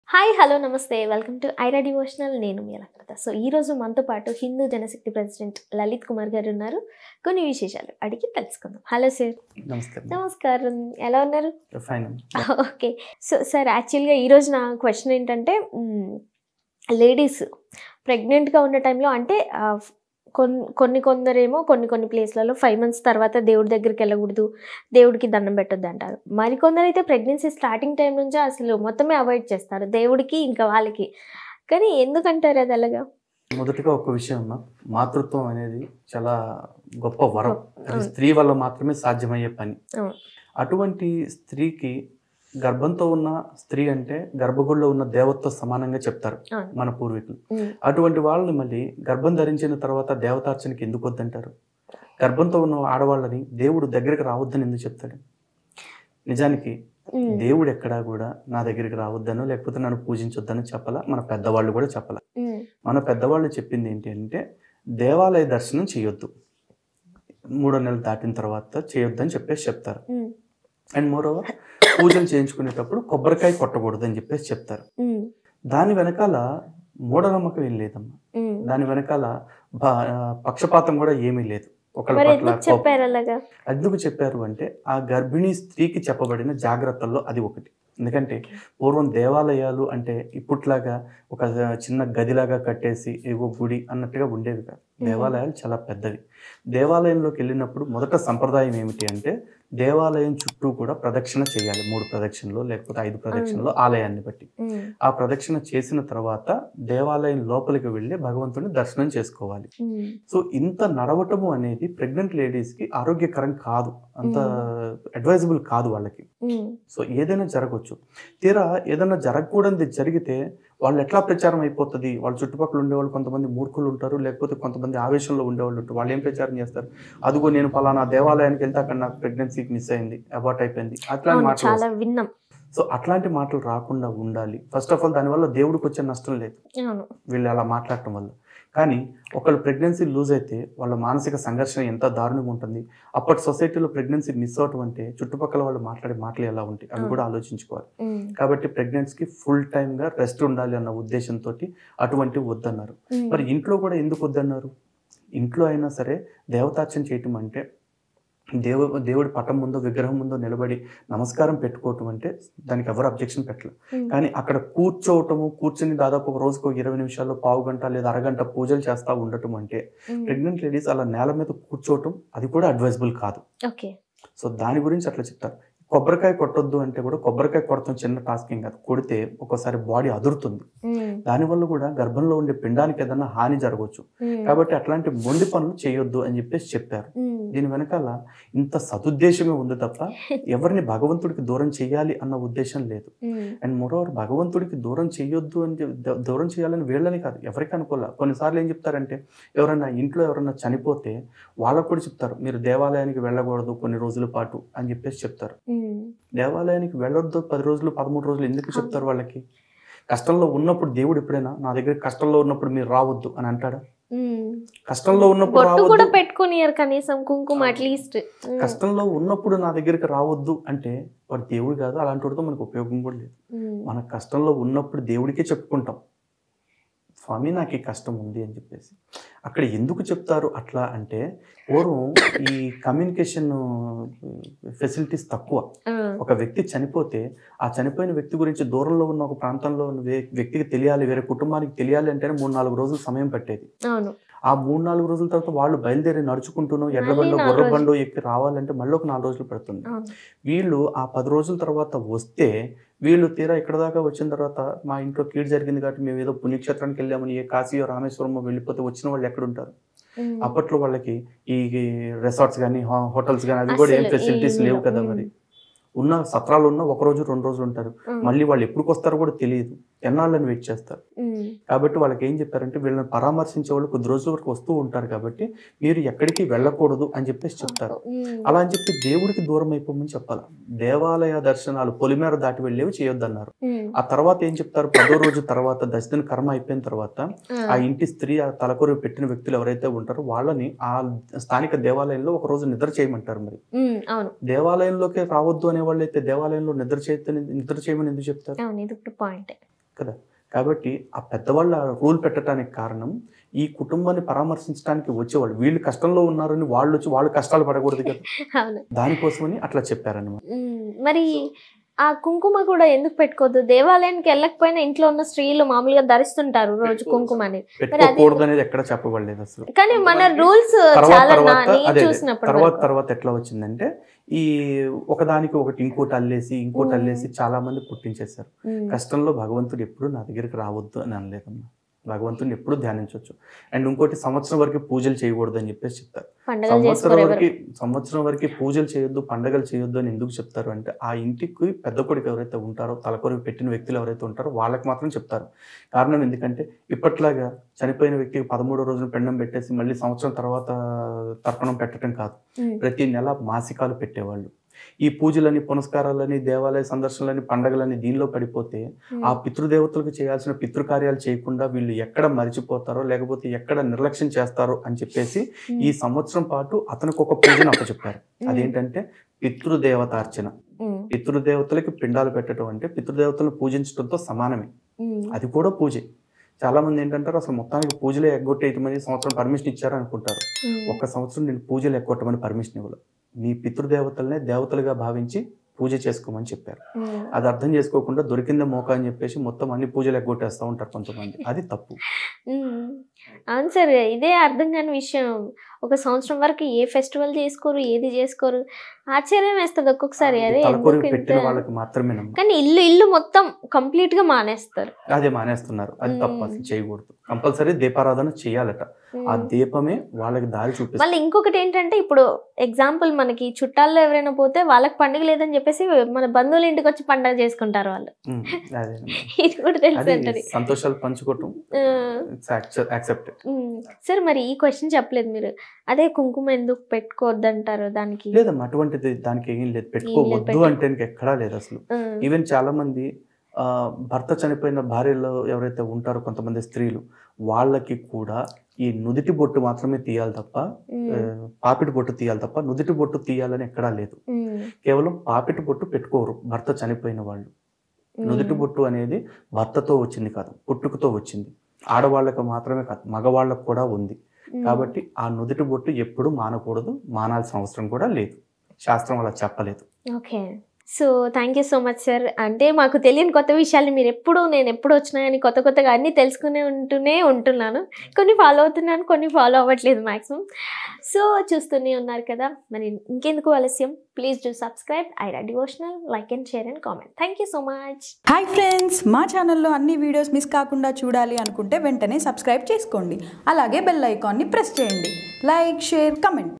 Hi hello నమస్తే welcome to Aira devotional నేను మీ అలంకృత సో ఈ రోజు మనతో పాటు హిందూ జనశక్తి ప్రెసిడెంట్ లలిత్ కుమార్ గారు ఉన్నారు కొన్ని విశేషాలు అడిగి తెలుసుకుందాం హలో సార్ నమస్తే నమస్కారం ఎలా ఉన్నారు ఫైన్ ఓకే సో సార్ యాక్చువల్గా ఈరోజు నా క్వశ్చన్ ఏంటంటే లేడీస్ ప్రెగ్నెంట్గా ఉన్న టైంలో అంటే ఆ, కొన్ని కొన్ని కొందరేమో కొన్ని కొన్ని ప్లేస్లలో ఫైవ్ మంత్స్ తర్వాత దేవుడి దగ్గరికి వెళ్ళకూడదు దేవుడికి దండం పెట్టొద్దు అంటారు మరికొందరు అయితే ప్రెగ్నెన్సీ స్టార్టింగ్ టైం నుంచే అసలు మొత్తమే అవాయిడ్ చేస్తారు దేవుడికి ఇంకా వాళ్ళకి కానీ ఎందుకంటారు అది అలాగా మొదటిగా ఒక విషయం అమ్మా మాతృత్వం అనేది చాలా గొప్ప వరం అది అవును. స్త్రీ వల్ల మాత్రమే సాధ్యమయ్యే పని అవును. అటువంటి స్త్రీకి గర్భంతో ఉన్న స్త్రీ అంటే గర్భగుడిలో ఉన్న దేవతతో సమానంగా చెప్తారు అవును. మన పూర్వీకులు ఉమ్, అటువంటి వాళ్ళని మళ్ళీ గర్భం ధరించిన తర్వాత దేవతార్చనకి ఎందుకు వద్దంటారు గర్భంతో ఉన్న ఆడవాళ్ళని దేవుడు దగ్గరికి రావద్దని ఎందుకు చెప్తాడు నిజానికి ఉమ్, దేవుడు ఎక్కడా కూడా నా దగ్గరికి రావద్దనో లేకపోతే నన్ను పూజించొద్దనో చెప్పాలా మన పెద్దవాళ్ళు కూడా చెప్పాల ఉమ్, మన పెద్దవాళ్ళు చెప్పింది ఏంటి అంటే దేవాలయ దర్శనం చేయొద్దు మూడో నెలలు దాటిన తర్వాత చేయొద్దని చెప్పేసి చెప్తారు ఉమ్, అండ్ మోరోవర్ పూజలు చేయించుకునేటప్పుడు కొబ్బరికాయ కొట్టకూడదు అని చెప్పేసి చెప్తారు ఉమ్, దాని వెనకాల మూఢనమ్మకం ఏం లేదమ్మా ఉమ్. దాని వెనకాల బా- పక్షపాతం కూడా ఏమీ లేదు ఒకళ్ళ మరి పట్ల ఎందుకు కోపం. చెప్పారు అలాగా ఎందుకు చెప్పారు అంటే ఆ గర్భిణీ స్త్రీకి చెప్పబడిన జాగ్రత్తల్లో అది ఒకటి ఎందుకంటే పూర్వం దేవాలయాలు అంటే ఇప్పట్లాగా ఒక చిన్న గదిలాగా కట్టేసి ఏవో గుడి అన్నట్టుగా ఉండేవి కాదు దేవాలయాలు చాలా పెద్దవి దేవాలయంలోకి వెళ్ళినప్పుడు మొదట సంప్రదాయం ఏమిటి అంటే దేవాలయం చుట్టూ కూడా ప్రదక్షిణ చేయాలి మూడు ప్రదక్షిణలు లేకపోతే ఐదు ప్రదక్షిణలు ఆలయాన్ని బట్టి ఉమ్, ఆ ప్రదక్షిణ చేసిన తర్వాత దేవాలయం లోపలికి వెళ్ళి భగవంతుని దర్శనం చేసుకోవాలి ఉమ్, సో ఇంత నడవటము అనేది ప్రెగ్నెంట్ లేడీస్కి ఆరోగ్యకరం కాదు అంత అడ్వైజబుల్ కాదు వాళ్ళకి ఉమ్, సో ఏదైనా జరగవచ్చు తీరా ఏదైనా జరగకూడనిది జరిగితే వాళ్ళు ఎట్లా ప్రచారం అయిపోతుంది వాళ్ళ చుట్టుపక్కల ఉండేవాళ్ళు కొంతమంది మూర్ఖులు ఉంటారు లేకపోతే కొంతమంది ఆవేశంలో ఉండేవాళ్ళు ఉంటారు వాళ్ళు ఏం ప్రచారం చేస్తారు అదిగో నేను పలానా దేవాలయానికి వెళ్తే అక్కడ నాకు ప్రెగ్నెన్సీకి మిస్ అయింది అబార్ట్ అయిపోయింది అట్లాంటి అవును, మాటలు చాలా విన్నాం సో అట్లాంటి మాటలు రాకుండా ఉండాలి ఫస్ట్ ఆఫ్ ఆల్ దానివల్ల దేవుడికి వచ్చే నష్టం లేదు అవును వీళ్ళు అలా మాట్లాడటం వల్ల కానీ ఒకళ్ళు ప్రెగ్నెన్సీ లూజ్ అయితే వాళ్ళ మానసిక సంఘర్షణ ఎంత దారుణంగా ఉంటుంది అప్పటి సొసైటీలో ప్రెగ్నెన్సీ మిస్ అవటం అంటే చుట్టుపక్కల వాళ్ళు మాట్లాడే మాటలు ఎలా ఉంటాయి అవి కూడా ఆలోచించుకోవాలి ఉమ్, కాబట్టి ప్రెగ్నెన్సీకి ఫుల్ టైమ్గా రెస్ట్ ఉండాలి అన్న ఉద్దేశంతో అటువంటివి వద్దన్నారు ఉమ్, మరి ఇంట్లో కూడా ఎందుకు వద్దన్నారు ఇంట్లో అయినా సరే దేవతార్చన చేయటం అంటే దేవ దేవుడి పటం ముందో విగ్రహం ముందో నిలబడి నమస్కారం పెట్టుకోవటం అంటే దానికి ఎవరు అబ్జెక్షన్ పెట్టలేదు ఉమ్, కానీ అక్కడ కూర్చోవటము కూర్చుని దాదాపు ఒక రోజుకు ఒక ఇరవై నిమిషాలు పావు గంట లేదా అరగంట పూజలు చేస్తూ ఉండటం అంటే ఉమ్, ప్రెగ్నెంట్ లేడీస్ అలా నేల మీద కూర్చోవటం అది కూడా అడ్వైజబుల్ కాదు ఓకే సో దాని గురించి అట్లా చెప్తారు కొబ్బరికాయ కొట్టొద్దు అంటే కూడా కొబ్బరికాయ కొడతాం చిన్న టాస్క్ ఏం కాదు కొడితే ఒక్కోసారి బాడీ అదురుతుంది ఉమ్, దానివల్ల కూడా గర్భంలో ఉండే పిండానికి ఏదైనా హాని జరగవచ్చు ఉమ్, కాబట్టి అట్లాంటి మొండి పనులు చేయొద్దు అని చెప్పేసి చెప్పారు ఉమ్, దీని వెనకాల ఇంత సదుద్దేశమే ఉంది తప్ప ఎవరిని భగవంతుడికి దూరం చేయాలి అన్న ఉద్దేశం లేదు ఉమ్, అండ్ మోరోవర్ భగవంతుడికి దూరం చేయొద్దు అని చెప్- ద- దూరం చేయాలని వీళ్ళని కాదు ఎవరికి అనుకోలే కొన్నిసార్లు ఏం చెప్తారంటే ఎవరన్నా ఇంట్లో ఎవరన్నా చనిపోతే వాళ్ళకు కూడా చెప్తారు మీరు దేవాలయానికి వెళ్ళకూడదు కొన్ని రోజుల పాటు అని చెప్పేసి చెప్తారు ఉమ్, దేవాలయానికి వెళ్ళొద్దు పది రోజులు పదమూడు రోజులు ఎందుకు చెప్తారు వాళ్ళకి కష్టంలో ఉన్నప్పుడు దేవుడు ఎప్పుడైనా నా దగ్గర కష్టంలో ఉన్నప్పుడు మీరు రావద్దు అని అంటాడా ఉమ్. కష్టంలో ఉన్నప్పుడు బొట్టు కూడా రావద్దు పెట్టుకునియరు కనీసం కుంకుమ అట్లీస్ట్ కష్టంలో ఉన్నప్పుడు నా దగ్గరికి రావద్దు అంటే వాడు దేవుడు కాదు అలాంటి వాడితో మనకు ఉపయోగం కూడా లేదు మన కష్టంలో ఉన్నప్పుడు దేవుడికే చెప్పుకుంటాం స్వామి నాకు ఈ కష్టం ఉంది అని చెప్పేసి అక్కడ ఎందుకు చెప్తారు అట్లా అంటే పూర్వం ఈ కమ్యూనికేషన్ ఫెసిలిటీస్ తక్కువ ఒక వ్యక్తి చనిపోతే ఆ చనిపోయిన వ్యక్తి గురించి దూరంలో ఉన్న ఒక ప్రాంతంలో ఉన్న వే- వ్యక్తికి తెలియాలి వేరే కుటుంబానికి తెలియాలి అంటేనే మూడు నాలుగు రోజులు సమయం పట్టేది అవును ఆ మూడు నాలుగు రోజుల తర్వాత వాళ్ళు బయలుదేరి నడుచుకుంటూనో ఎడ్ల మళ్ళీ బండో నాలుగు గుర్ర బండో ఎక్కి రావాలంటే మళ్ళీ ఒక నాలుగు రోజులు పడుతుంది అవును వీళ్ళు ఆ పది రోజుల తర్వాత వస్తే వీళ్ళు తీరా ఇక్కడ దాకా వచ్చిన తర్వాత మా ఇంట్లో కీడు జరిగింది కాబట్టి మేము ఏదో పుణ్యక్షేత్రానికి వెళ్ళామని ఏ కాశీయో రామేశ్వరమో వెళ్ళిపోతే వచ్చిన వాళ్ళు ఎక్కడ ఉంటారు ఉమ్. అప్పట్లో వాళ్ళకి ఈ రిసార్ట్స్ కానీ హోటల్స్ కానీ అవి కూడా ఏం అసలు ఫెసిలిటీస్ ఏమీ లేవు లేవు. కదా మరి ఉన్న సత్రాలు ఉన్న ఒక రోజు రెండు రోజులు ఉంటారు ఉమ్. మళ్ళీ వాళ్ళు ఎప్పుడు వస్తారో కూడా తెలియదు ఎన్నాళ్ళని వెయిట్ చేస్తారు ఉమ్. కాబట్టి వాళ్ళకి ఏం చెప్పారంటే వీళ్ళని పరామర్శించే వాళ్ళు కొద్ది రోజుల వరకు వస్తూ ఉంటారు కాబట్టి మీరు ఎక్కడికి వెళ్ళకూడదు అని చెప్పేసి చెప్తారు ఉమ్. అలా అని చెప్పి దేవుడికి దూరం అయిపోమని చెప్పాలి దేవాలయ దర్శనాలు పొలిమేర దాటి వెళ్ళేవి చేయొద్దన్నారు ఉమ్. ఆ తర్వాత ఏం చెప్తారు పదో రోజు తర్వాత దశదిన కర్మ అయిపోయిన తర్వాత ఆ ఇంటి స్త్రీ ఆ తలకొరి పెట్టిన వ్యక్తులు ఎవరైతే ఉంటారో వాళ్ళని ఆ స్థానిక దేవాలయంలో ఒక రోజు నిద్ర చేయమంటారు మరి ఉమ్. అవును దేవాలయంలోకి రావద్దు అనే వాళ్ళు అయితే దేవాలయంలో నిద్ర చేస్తే నిద్ర చేయమని ఎందుకు చెప్తారు అవును ఇది ఇప్పుడు పాయింట్ కదా కాబట్టి ఆ పెద్దవాళ్ళ రూల్ పెట్టడానికి కారణం ఈ కుటుంబాన్ని పరామర్శించడానికి వచ్చేవాళ్ళు వీళ్ళు కష్టంలో ఉన్నారని వాళ్ళు వచ్చి వాళ్ళు కష్టాలు పడకూడదు కదా అవును దానికోసమని అట్లా చెప్పారనమాట మ్మ్. మరి ఆ కుంకుమ కూడా ఎందుకు పెట్టుకోవద్దు దేవాలయానికి వెళ్ళకపోయినా ఇంట్లో ఉన్న స్త్రీలు మామూలుగా ధరిస్తుంటారు రోజు కుంకుమని పెట్టుకోకూడదు అనేది ఎక్కడ చెప్పబడలేదు అసలు కానీ మన రూల్స్ తర్వాత చాలా నా- తర్వాత నేను అదే అదే. చూసినప్పుడు తర్వాత వరకు. తర్వాత ఎట్లా వచ్చిందంటే ఈ ఒకదానికి ఒకటి ఇంకోటి అల్లేసి ఇంకోటి మ్మ్. అల్లేసి చాలా మంది పుట్టించేశారు మ్మ్. కష్టంలో భగవంతుడు ఎప్పుడు నా దగ్గరికి రావద్దు అని అనలేదమ్మా భగవంతుడిని ఎప్పుడు ధ్యానించవచ్చు అండ్ ఇంకోటి సంవత్సరం వరకు పూజలు చేయకూడదు అని చెప్పేసి చెప్తారు పండుగలు సంవత్సరం చేసుకోరు ఎవరు వరకు సంవత్సరం వరకు పూజలు చేయొద్దు పండగలు చేయొద్దు అని ఎందుకు చెప్తారు అంటే ఆ ఇంటికి పెద్ద కొడుకు ఎవరైతే ఉంటారో తలకొరికి పెట్టిన వ్యక్తులు ఎవరైతే ఉంటారో వాళ్ళకి మాత్రం చెప్తారు కారణం ఎందుకంటే ఇప్పట్లాగా చనిపోయిన వ్యక్తికి పదమూడో రోజున పెండం పెట్టేసి మళ్ళీ సంవత్సరం తర్వాత తర్పణం పెట్టడం కాదు మ్మ్. ప్రతి నెల మాసికాలు పెట్టేవాళ్ళు ఈ పూజలని పునస్కారాలని దేవాలయ సందర్శనలని పండగలని దీనిలో పడిపోతే మ్మ్. ఆ పితృదేవతలకు చేయాల్సిన పితృకార్యాలు చేయకుండా వీళ్ళు ఎక్కడ మరిచిపోతారో లేకపోతే ఎక్కడ నిర్లక్ష్యం చేస్తారో అని చెప్పేసి మ్మ్. ఈ సంవత్సరం పాటు అతనికి ఒక పూజను అప్పచెప్పారు అదేంటంటే పితృదేవతార్చన మ్మ్. పితృదేవతలకి పిండాలు పెట్టడం అంటే పితృదేవతలను పూజించడంతో సమానమే మ్మ్. అది కూడా పూజే చాలా మంది ఏంటంటారు అసలు మొత్తానికి పూజలే ఎగ్గొట్టేయటమని సంవత్సరం పర్మిషన్ ఇచ్చారు అనుకుంటారు మ్మ్. ఒక సంవత్సరం నేను పూజలు ఎగ్గొట్టమని పర్మిషన్ ఇవ్వలేదు మీ పితృదేవతలనే దేవతలుగా భావించి పూజ చేసుకోమని చెప్పారు మ్మ్. అది అర్థం చేసుకోకుండా దొరికిందే మోక అని చెప్పేసి మొత్తం అన్ని పూజలు ఎగ్గొట్టేస్తూ ఉంటారు కొంతమంది అది తప్పు మ్మ్. అవును సార్ ఇదే అర్థం కాని విషయం ఒక సంవత్సరం వరకు ఏ ఫెస్టివల్ చేసుకోరు ఏది చేసుకోరు ఆశ్చర్యం వేస్తుంది ఒక్కొక్కసారి అరే తలకొరి ఎందుకు పెట్టిన ఇంత వాళ్ళకి మాత్రమే నమ్మ కానీ ఇల్లు ఇల్లు మొత్తం కంప్లీట్ గా మానేస్తారు అదే మానేస్తున్నారు అది తప్పు మ్మ్. అసలు చేయకూడదు కంపల్సరీ దీపారాధన చేయాలట ఆ మ్మ్. దీపమే వాళ్ళకి దారి చూపిస్తుంది మళ్ళీ ఇంకొకటి ఏంటంటే ఇప్పుడు ఎగ్జాంపుల్ మనకి చుట్టాల్లో ఎవరైనా పోతే వాళ్ళకి పండుగ లేదని చెప్పేసి మన బంధువుల ఇంటికి వచ్చి పండుగ చేసుకుంటారు వాళ్ళు మ్మ్. అదే ఇది కూడా తెలుసు అది అంటది సంతోషాలు పంచుకోవటం యాక్సెప్ట్ సార్ మరి ఈ క్వశ్చన్ చెప్పలేదు మీరు అదే కుంకుమ ఎందుకు పెట్టుకోవద్దంటారు దానికి లేదమ్మా అటువంటిది దానికి ఏం లేదు పెట్టుకోవద్దు పెట్టు. అంటే ఇంక ఎక్కడా లేదు అసలు మ్మ్. ఈవెన్ చాలా మంది ఆ, భర్త చనిపోయిన భార్యలో ఎవరైతే ఉంటారో కొంతమంది స్త్రీలు వాళ్ళకి కూడా ఈ నుదిటి బొట్టు మాత్రమే తీయాలి తప్ప ఆ, మ్మ్. పాపిటి బొట్టు తీయాలి తప్ప నుదిటి బొట్టు తీయాలని ఎక్కడా లేదు మ్మ్. కేవలం పాపిటి బొట్టు పెట్టుకోరు భర్త చనిపోయిన వాళ్ళు నుదుటి బొట్టు అనేది భర్తతో వచ్చింది కాదు పుట్టుకతో వచ్చింది ఆడవాళ్ళకు మాత్రమే కాదు మగవాళ్ళకు కూడా ఉంది మ్మ్. కాబట్టి ఆ నుదుటి బొట్టు ఎప్పుడు మానకూడదు మానాల్సిన అవసరం కూడా లేదు శాస్త్రం అలా చెప్పలేదు okay so thank you so much sir అంటే మాకు తెలియని కొత్త విషయాలు మీరు ఎప్పుడు నేను ఎప్పుడు వచ్చినా కానీ కొత్త కొత్తగా అన్నీ తెలుసుకునే ఉంటూనే ఉంటున్నాను కొన్ని ఫాలో అవుతున్నాను కొన్ని ఫాలో అవ్వట్లేదు మ్యాక్సిమం సో చూస్తూనే ఉన్నారు కదా మరి ఇంకెందుకు ఆలస్యం please do subscribe Aira devotional like and share and comment thank you so much hi friends మా ఛానల్లో అన్ని వీడియోస్ మిస్ కాకుండా చూడాలి అనుకుంటే వెంటనే సబ్స్క్రైబ్ చేసుకోండి అలాగే బెల్ ఐకాన్ని ప్రెస్ చేయండి లైక్ షేర్ కమెంట్